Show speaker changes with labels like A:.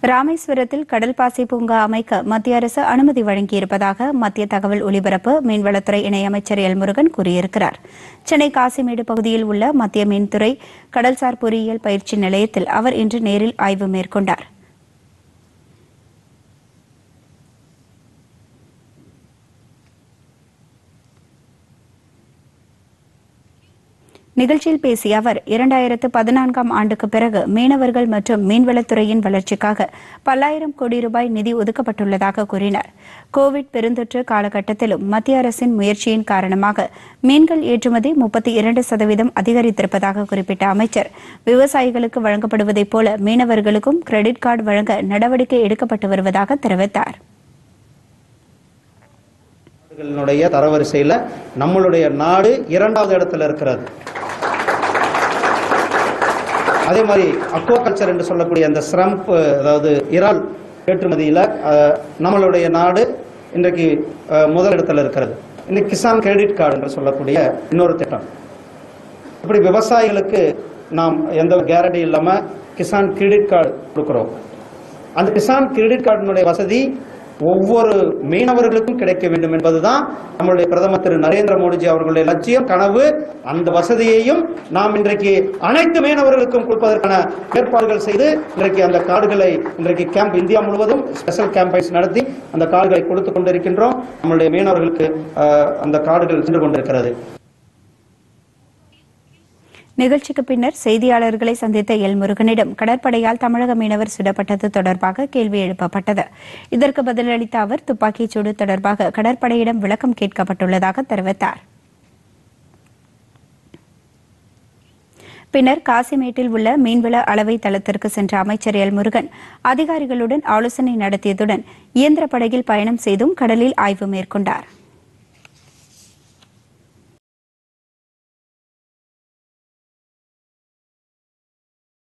A: ராமேஸ்வரத்தில் கடல் பாசி பூங்கா அமைக்க மத்திய அரசு அனுமதி வழங்கியிருப்பதாக மத்திய தகவல் ஒலிபரப்பு மீன்வளத்துறை இணையமைச்சர் எல் முருகன் கூறியிருக்கிறார் சென்னை காசிமேடு பகுதியில் உள்ள மத்திய மீன்துறை கடல்சார் பொறியியல் பயிற்சி நிலையத்தில் அவர் இன்று நேரில் ஆய்வு மேற்கொண்டார் நிகழ்ச்சியில் பேசிய அவர் இரண்டாயிரத்து பதினான்காம் ஆண்டுக்கு பிறகு மீனவர்கள் மற்றும் மீன்வளத்துறையின் வளர்ச்சிக்காக பல்லாயிரம் கோடி ரூபாய் நிதி ஒதுக்கப்பட்டுள்ளதாக கூறினார் கோவிட் பெருந்தொற்று காலகட்டத்திலும் மத்திய அரசின் முயற்சியின் காரணமாக மீன்கள் ஏற்றுமதி முப்பத்தி இரண்டு சதவீதம் அதிகரித்திருப்பதாக குறிப்பிட்ட அமைச்சர் விவசாயிகளுக்கு வழங்கப்படுவதைப் போல மீனவர்களுக்கும் கிரெடிட் கார்டு வழங்க நடவடிக்கை எடுக்கப்பட்டு வருவதாக தெரிவித்தார்
B: நாடுகளினுடைய தரவரிசையில் நம்மளுடைய நாடு இரண்டாவது இடத்துல இருக்கிறது அதே மாதிரி அக்வாகல்ச்சர் என்று சொல்லக்கூடிய அந்த ஸ்ரம்ப் அதாவது இறால் ஏற்றுமதியில் அஹ், நம்மளுடைய நாடு இன்றைக்கு அஹ், முதல் இடத்துல இருக்கிறது இன்னைக்கு கிசான் கிரெடிட் கார்டு என்று சொல்லக்கூடிய இன்னொரு திட்டம் இப்படி விவசாயிகளுக்கு நாம் எந்த கேரண்டி இல்லாமல் கிசான் கிரெடிட் கார்டு கொடுக்குறோம் அந்த கிசான் கிரெடிட் கார்டினுடைய வசதி ஒவ்வொரு மீனவர்களுக்கும் கிடைக்க வேண்டும் என்பதுதான் நம்மளுடைய பிரதமர் திரு நரேந்திர மோடிஜி அவர்களுடைய லட்சியம் கனவு அந்த வசதியையும் நாம் இன்றைக்கு அனைத்து மீனவர்களுக்கும் கொடுப்பதற்கான ஏற்பாடுகள் செய்து இன்றைக்கு அந்த கார்டுகளை இன்றைக்கு கேம்ப் இந்தியா முழுவதும் ஸ்பெஷல் கேம்பைன்ஸ் நடத்தி அந்த கார்டுகளை கொடுத்து கொண்டிருக்கின்றோம் நம்மளுடைய மீனவர்களுக்கு அஹ், அந்த கார்டுகள் சென்று கொண்டிருக்கிறது
A: நிகழ்ச்சிக்கு பின்னர் செய்தியாளர்களை சந்தித்த எல் முருகனிடம் கடற்படையால் தமிழக மீனவர் சுடப்பட்டது தொடர்பாக கேள்வி எழுப்பப்பட்டது இதற்கு பதிலளித்த அவர் துப்பாக்கிச் சூடு தொடர்பாக கடற்படையிடம் விளக்கம் கேட்கப்பட்டுள்ளதாக தெரிவித்தார் பின்னர் காசிமேட்டில் உள்ள மீன்வள அளவை தளத்திற்கு சென்ற அமைச்சர் எல் முருகன் அதிகாரிகளுடன் ஆலோசனை நடத்தியதுடன் இயந்திர படகில் பயணம் செய்தும் கடலில் ஆய்வு மேற்கொண்டார்